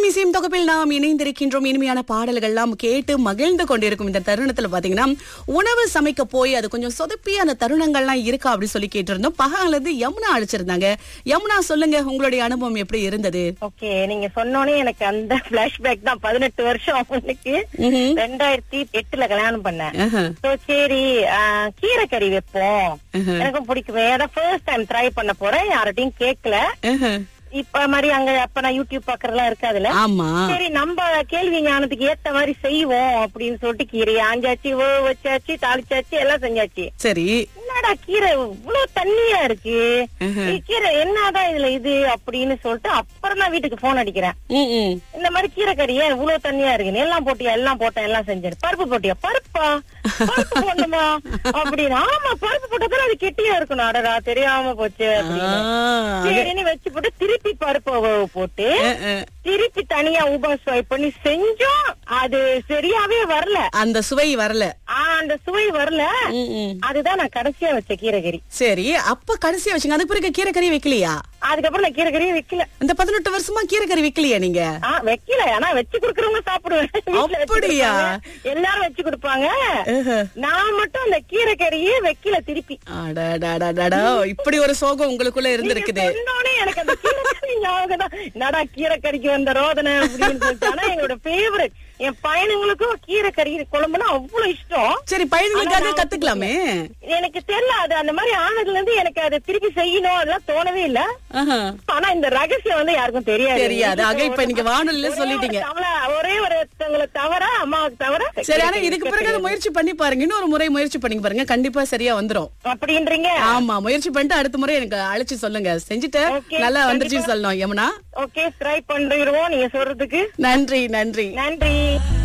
இன்னிசையும் தொகுப்பில் நாம் இணைந்திருக்கின்றோம் இனிமையான பாடல்கள்லாம் கேட்டு மகிழ்ந்து கொண்டிருக்கும் இந்த தருணத்துல பாத்தீங்கன்னா உணவு சமைக்க போய் அது கொஞ்சம் சொதப்பிய அந்த தருணங்கள்லாம் இருக்கா அப்படின்னு சொல்லி கேட்டிருந்தோம் பகல இருந்து யமுனா அழைச்சிருந்தாங்க யமுனா சொல்லுங்க உங்களுடைய அனுபவம் எப்படி இருந்தது ஓகே நீங்க சொன்னோனே எனக்கு அந்த பிளாஷ்பேக் தான் பதினெட்டு வருஷம் அவனுக்கு ம்ஹும். ரெண்டாயிரத்தி எட்டுல கல்யாணம் பண்ணேன் ஆஹா. So, சரி ஆ, கீரை கறி வைப்போம் எனக்கும் பிடிக்குமே அதான் ஃபர்ஸ்ட் டைம் ட்ரை பண்ண போறேன் யார்கிட்டயும் கேட்கல ஆஹா. இப்ப மாதிரி அங்க அப்ப நான் யூடியூப் பாக்குறதெல்லாம் இருக்காதுல்ல ஆமா சரி நம்ம கேள்வி ஞானத்துக்கு ஏத்த மாதிரி செய்வோம் அப்படின்னு சொல்லிட்டு கீரையை ஆஞ்சாச்சு வேக வச்சாச்சு தாளிச்சாச்சு எல்லாம் செஞ்சாச்சு சரி என்னடா கீரை இவ்வளவு தண்ணியா இருக்கு ஏய், கீரை என்னதான் இதுல இது அப்படின்னு சொல்லிட்டு அப்புறம் தான் வீட்டுக்கு போன் அடிக்கிறேன் ம், ம். இந்த மாதிரி கீரை கறியா இவ்வளவு தண்ணியா இருக்கு எல்லாம் போட்டியா எல்லாம் போட்டேன் எல்லாம் செஞ்சேன் பருப்பு போட்டியா பருப்பா பருப்பு போடணுமா அப்படின்னு ஆமா பருப்பு போட்டதால அது கெட்டியா இருக்கணும் அடடா தெரியாம போச்சு ஆ, அப்படின்னு சரின்னு வச்சு போட்டு திருப்பி பருப்பு வேக போட்டு அஹ், அஹ். திருப்பி தனியா ஊபா ஸ்வைப் பண்ணி செஞ்சோம் அது சரியாவே வரல அந்த சுவை வரல ஆ, அந்த சுவை வரல ம், ம். அதுதான் நான் கடைசியா வச்ச கீரைகறி சரி அப்ப கடைசியா வச்சுங்க அதுக்கு பிறகு கீரைக்கறி வைக்கலையா அதுக்கப்புறம் நான் கீரைகறியே வைக்கல இந்த பதினெட்டு வருஷமா கீரைக்கறி வைக்கலையா நீங்க ஆ வைக்கல ஆனா வச்சு குடுக்கறவங்க சாப்பிடுவேன் வீட்டுல வச்சு அப்படியா? கொடுப்பாங்க. எல்லாரும் வச்சு கொடுப்பாங்க ஆஹா. நான் மட்டும் அந்த கீரைக்கறியே வைக்கல திருப்பி அடடடடடா, இப்படி ஒரு சோகம் உங்களுக்குள்ள இருந்திருக்குது நீங்க சொன்னோனே எனக்கு அந்த கீரைக்கறி ஞாபகம் தான் என்னடா கீரைக்கறிக்கு வந்த ரோதனை அப்படின்னு சொல்லிட்டு ஆனா எங்களோட ஃபேவரட் என் பையனுங்களுக்கும் கீரைக்கறி குழம்புனா அவ்வளவு இஷ்டம் சரி பையன்களுக்காக கத்துக்கலாமே எனக்கு தெரியல அது அந்த மாதிரி ஆனதுல இருந்து எனக்கு அதை திருப்பி செய்யணும் அதெல்லாம் தோணவே இல்ல ஆஹா. ஆனா இந்த ரகசியம் வந்து யாருக்கும் தெரியாது தெரியாது. ஆக இப்ப நீங்க வானொலியில ஒரே ஒரு சொல்லிட்டீங்க. தவளை- ஒரே ஒருத்தவங்களை தவிர அம்மாவுக்கு தவிர சரி ஆனா இதுக்கு பிறகு அதை முயற்சி பண்ணி பாருங்க இன்னொரு முறை முயற்சி பண்ணி பாருங்க கண்டிப்பா சரியா வந்துரும் அப்படின்றீங்க ஆமா முயற்சி பண்ணிட்டு அடுத்த முறை எனக்கு அழைச்சு சொல்லுங்க செஞ்சுட்டு Okay, நல்லா வந்துருச்சு சொல்லணும் யமுனா ஓகே ட்ரை பண்ணிடுவோம் நீங்க சொல்றதுக்கு நன்றி நன்றி நன்றி